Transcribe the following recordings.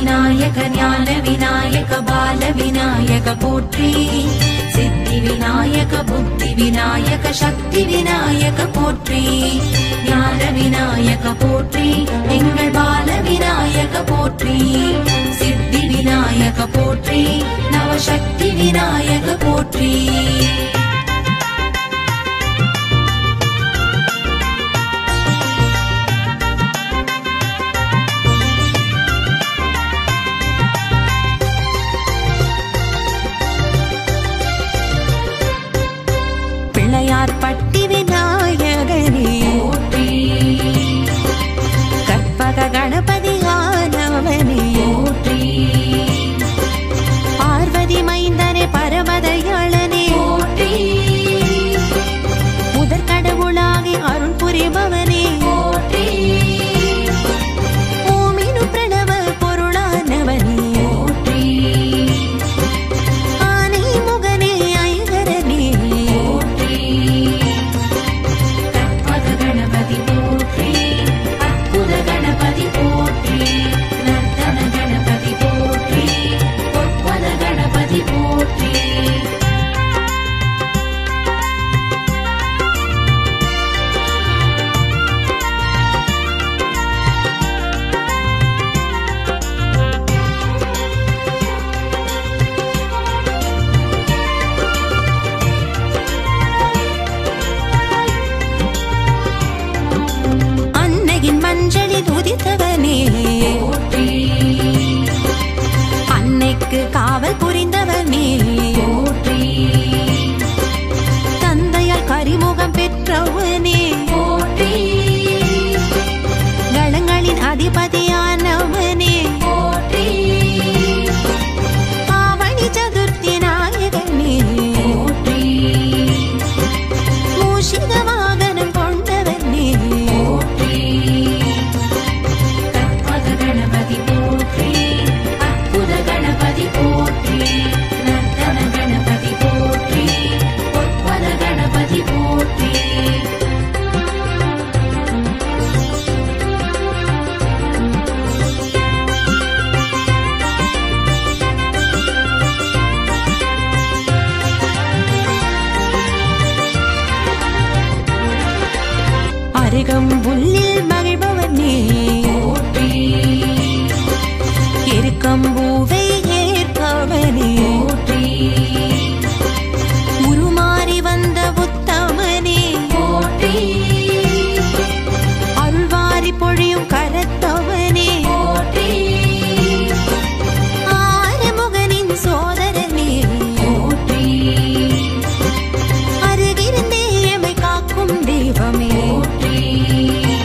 விநாயக ஞான விநாயக பால விநாயக போற்றி சித்தி விநாயக புத்தி விநாயக சக்தி விநாயக போற்றி ஞான விநாயக போற்றி எங்கள் பால விநாயக போற்றி சித்தி விநாயக போற்றி நவசக்தி விநாயக போற்றி பிள்ளையார் பட்டி விநாயகனே போற்றி கற்பக கணபதி ஆனவனே போற்றி பார்வதி மைந்தனே பரமதயாளனே போற்றி முதற் கடவுளாகி அருள் புரிபவனே போற்றி ஓமினு பிரணவ பொருளானவனே போற்றி ஆனை முகனே ஐகரனே போற்றி கற்பக கணபதி போற்றி அற்புத கணபதி போற்றி நர்த்தன கணபதி போற்றி பொற்பத கணபதி போற்றி அன்னையின் மஞ்சளில் உதித்தவனே போற்றி அன்னைக்கு காவல் புரிந்தவனே போற்றி தந்தையால் கரிமுகம் பெற்றவனே போற்றி களங்களின் அதிபதியானவனே போற்றி ஆவணி சதுர்த்தி நாயகனே போற்றி மூஷிக வாகனம் கொண்டவனே போற்றி கற்பக கணபதி போற்றி அற்புத கணபதி போற்றி நர்த்தன கணபதி போற்றி பொற்பத கணபதி போற்றி அருகம் புல்லில் மகிழ்பவனே போற்றி எருக்கம் பூவை ஏற்பவனே போற்றி உருமாறி வந்த உத்தமனே போற்றி அருள்வாரி பொழியும் கரத்தவனே போற்றி ஆறுமுகனின் சோதரனே போற்றி அருகிருந்தே எமை காக்கும் தெய்வமே போற்றி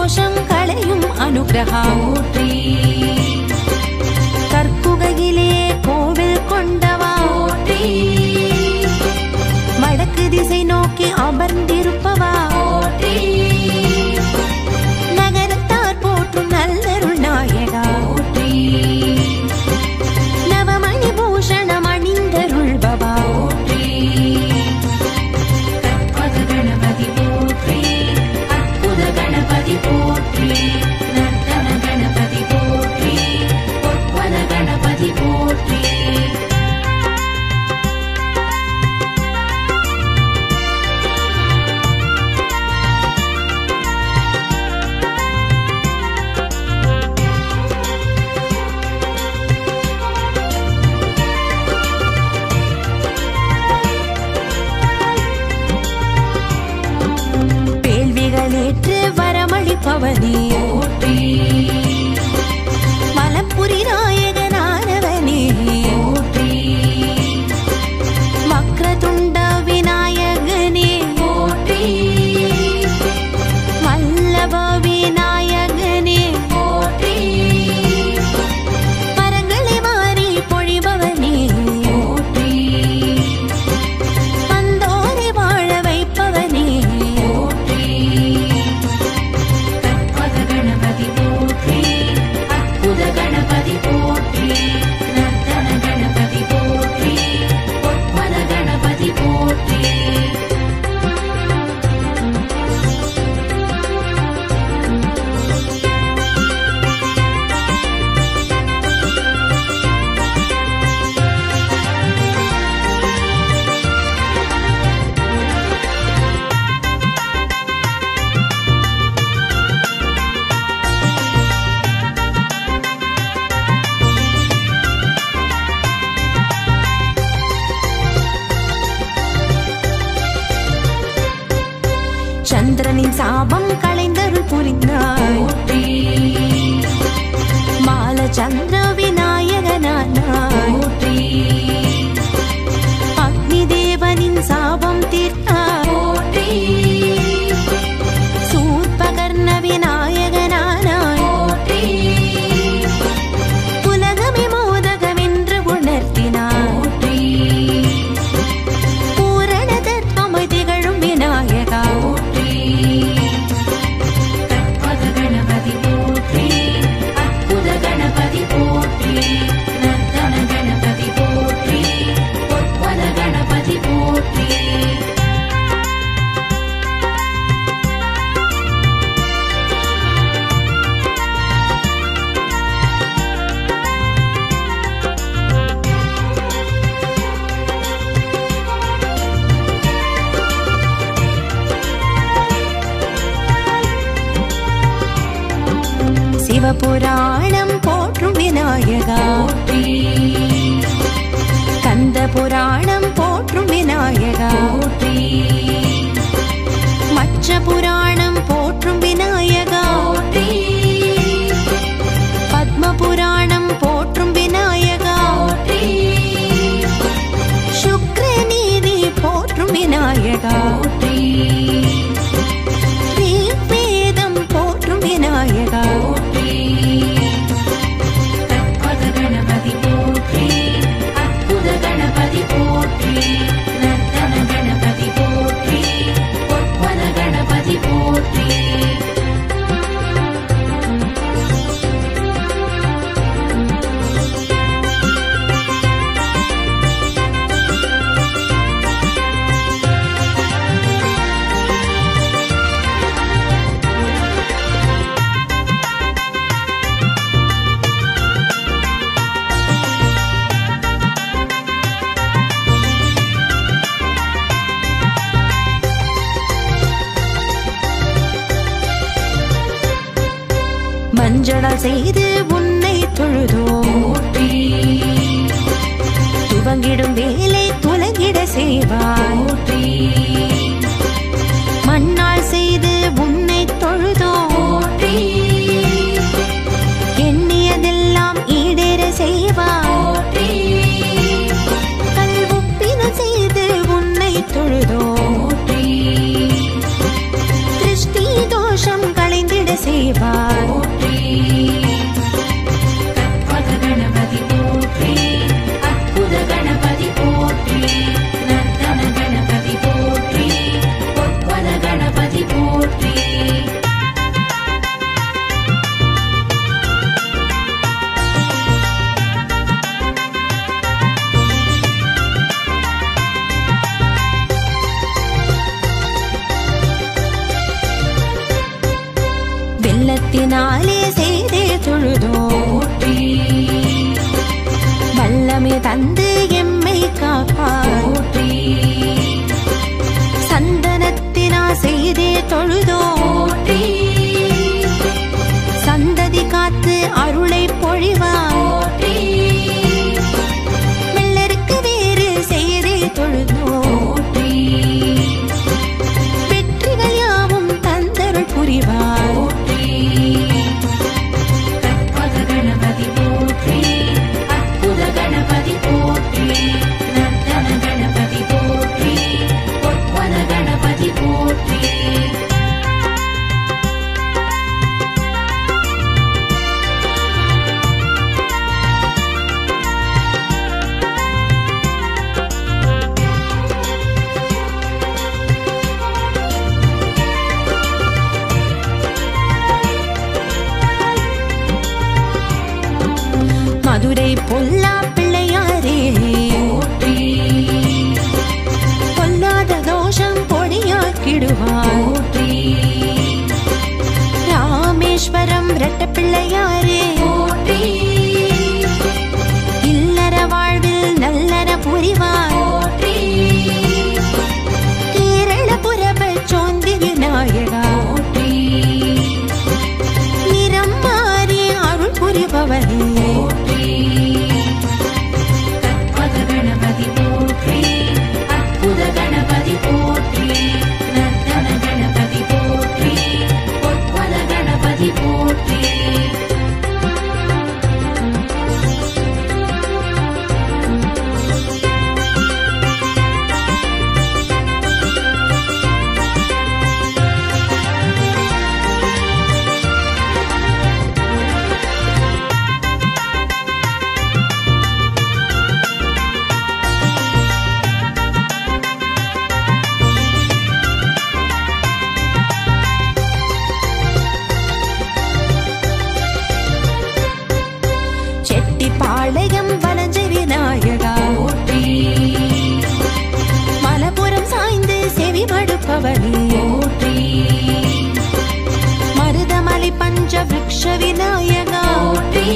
தோஷம் களையும் அனுகிரகா போற்றி கற்குகையிலே கோவில் கொண்டவா போற்றி வடக்கு திசை நோக்கி அமர்ந்திருப்பவா போற்றி நகரத்தார் போற்றும் நல்லருள் நாயகா போற்றி நவமணி பூஷணம் அணிந்தருள்பவா போற்றி கற்பக கணபதி போற்றி அற்புத கணபதி போற்றி நர்த்தன கணபதி போற்றி பொற்பத கணபதி போற்றி வேள்விகளேற்று வரமளிப்பவனே போற்றி மலப்புரி நாயகனானவனே போற்றி வக்ரதுண்ட விநாயகனே போற்றி வல்லப விநாயகனே போற்றி மரங்களை மாறி பொழிபவனே போற்றி வந்தோரை வாழ வைப்பவனே போற்றி கற்பக கணபதி போற்றி அற்புத கணபதி போற்றி நர்த்தன கணபதி போற்றி பொற்பத கணபதி போற்றி சந்திரனின் சாபம் களைந்தருள் புரிந்தாய் போற்றி மால சந்திர விநாயகனானாய் போற்றி அக்னி தேவனின் சாபம் தீர்த்தாய் போற்றி சூர்பகர்ண விநாயகனானாய் போற்றி உலகமே மோதகமென்று உணர்த்தினாய் போற்றி பூரண தத்துவமை திகழும் விநாயகா போற்றி கற்பக கணபதி போற்றி அற்புத கணபதி போற்றி நர்த்தன கணபதி போற்றி பொற்பத கணபதி போற்றி சிவபுராணம் போற்றும் விநாயகா போற்றி கந்த புராணம் போற்றும் விநாயகா போற்றி மச்ச புராணம் போற்றும் விநாயகா போற்றி பத்ம புராணம் போற்றும் விநாயகா போற்றி சுக்ர நீதி போற்றும் விநாயகா போற்றி வேதம் போற்றும் விநாயகா போற்றி கற்பக கணபதி போற்றி அற்புத கணபதி போற்றி நர்த்தன கணபதி போற்றி பொற்பத கணபதி போற்றி மஞ்சளால் செய்து உன்னை தொழுதோம் போற்றி துவங்கிடும் வேலை துலங்கிட செய்வாய் போற்றி மண்ணால் செய்து உன்னை தொழுதோம் போற்றி எண்ணியதெல்லாம் ஈடேற செய்வாய் போற்றி கல்வுப்பின செய்து உன்னை தொழுதோம் போற்றி திருஷ்டி தோஷம் களைந்திட செய்வாய் காத்து அருளை பொழிவாய் போற்றி வெள்ளருக்கு வேறு செய்தே தொழுதோ போற்றி வெற்றிகள் யாவும் தந்தருள் புரிவாய் போற்றி கற்பக கணபதி போற்றி அற்புத கணபதி போற்றி நர்த்தன கணபதி போற்றி பொற்பன கணபதி போற்றி மதுரை பொல்லா பிள்ளையாரே போற்றி பொல்லாத தோஷம் பொடியாக்கிடுவாய் போற்றி ராமேஸ்வரம் ரெட்ட பிள்ளையாரே போற்றி இல்லற வாழ்வில் நல்லற புரிவாய் போற்றி கேரள புறப சோந்தி விநாயகா போற்றி நிறம் மாறி அருள் புரிபவனே போற்றி கற்பக கணபதி போற்றி அற்புத கணபதி போற்றி நர்த்தன கணபதி போற்றி பொற்பன கணபதி போற்றி செட்டிப்பாளையம் வலஞ்ச விநாயகா போற்றி மலபுரம் சாய்ந்து செவி மடுப்பவனே போற்றி மருதமலை பஞ்ச விருக்ஷ விநாயகா போற்றி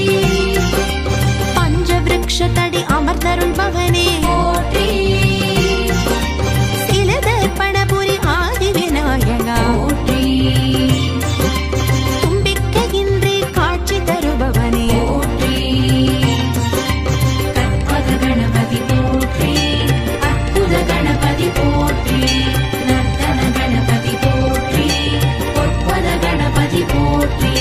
பஞ்ச விருக்ஷ தடி அமர்ந்தருள் பவனே போற்றி சிலதர்ப்பணபுரி ஆதி விநாயகா போற்றி தும்பிக்கையின்றி காட்சி தருபவனே போற்றி கற்பக கணபதி போற்றி அற்புத கணபதி போற்றி நர்த்தன கணபதி போற்றி பொற்பத கணபதி போற்றி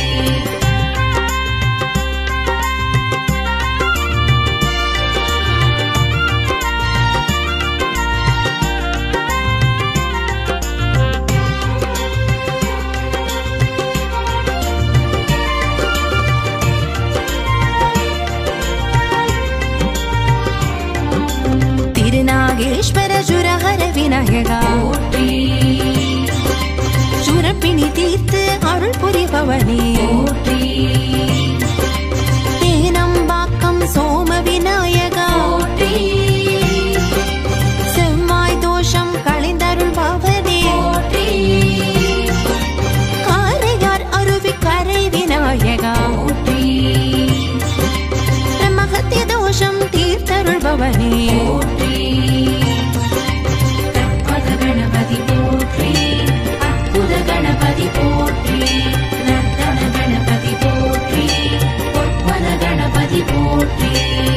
திருநாகேஸ்வர சுரஹர விநாயகா போற்றி சுரப்பிணி தீர்த்து அருள் புரிபவனே போற்றி தேனம்பாக்கம் சோம விநாயகா போற்றி செவ்வாய் தோஷம் களைந்தருள் பவனே போற்றி காரையார் அருவி கரை விநாயகா போற்றி பிரம்மஹத்திய தோஷம் தீர்த்தருள்பவனே போற்றி கற்பக கணபதி போற்றி அற்புத கணபதி போற்றி நர்த்தன கணபதி போற்றி பொற்பன கணபதி போற்றி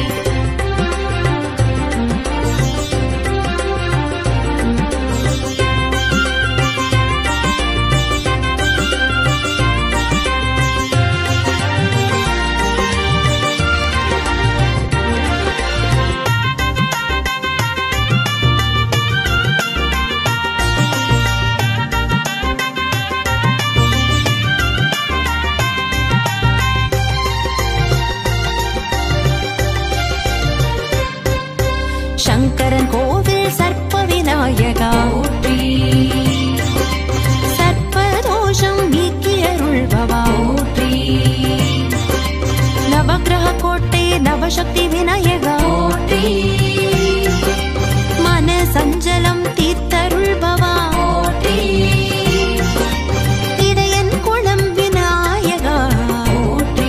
சங்கரன் கோவில் சர்ப்ப விநாயகா போற்றி சர்ப்பதோஷம் நீக்கியருள்பவா போற்றி நவக்கிரக கோட்டை நவசக்தி விநாயகா போற்றி மன சஞ்சலம் தீர்த்தருள்பவா போற்றி இடையன் குளம் விநாயகா போற்றி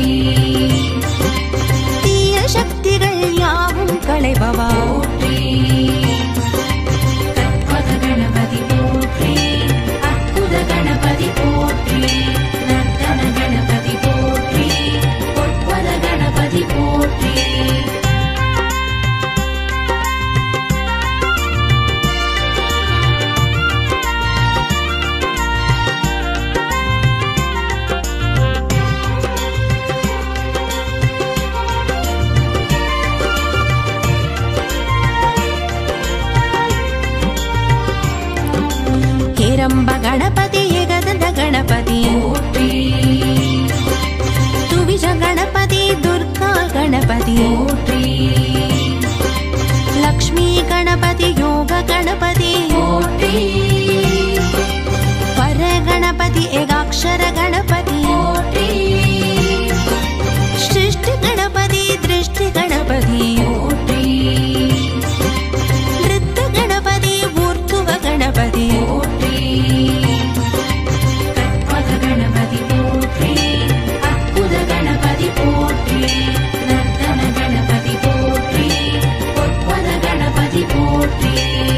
தீய சக்திகள் யாவும் களைபவா போற்றி கற்பக கணபதி போற்றி அற்புத கணபதி போற்றி நர்த்தன கணபதி போற்றி ஏகதம்ப கணபதி ஏகதந்த கணபதி போற்றி துவிஜ கணபதி துர்கா கணபதி போற்றி லக்ஷ்மி கணபதி யோக கணபதி போற்றி பர கணபதி ஏகாட்சர கணபதி போற்றி சிருஷ்டி கணபதி திருஷ்டி கணபதி போற்றி நிருத்த கணபதி ஊர்த்துவ கணபதி போற்றி கற்பக கணபதி போற்றி அற்புத கணபதி போற்றி நர்த்தன கணபதி போற்றி பொற்பத கணபதி போற்றி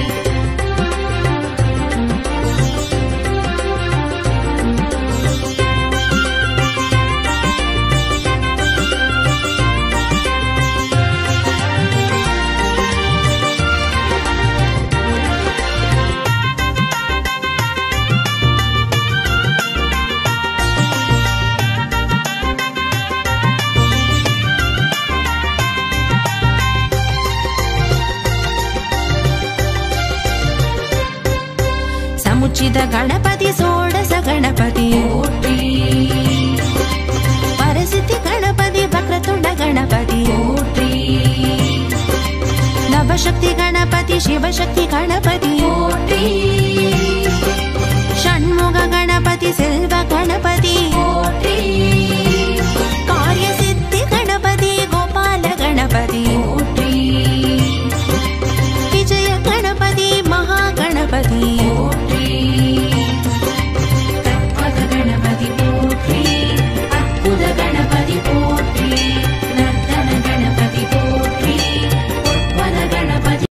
சமுச்சித கணபதி சோடச கணபதி போற்றி பரசித்தி கணபதி வக்ரதுண்ட கணபதி போற்றி நவசக்தி கணபதி சிவசக்தி கணபதி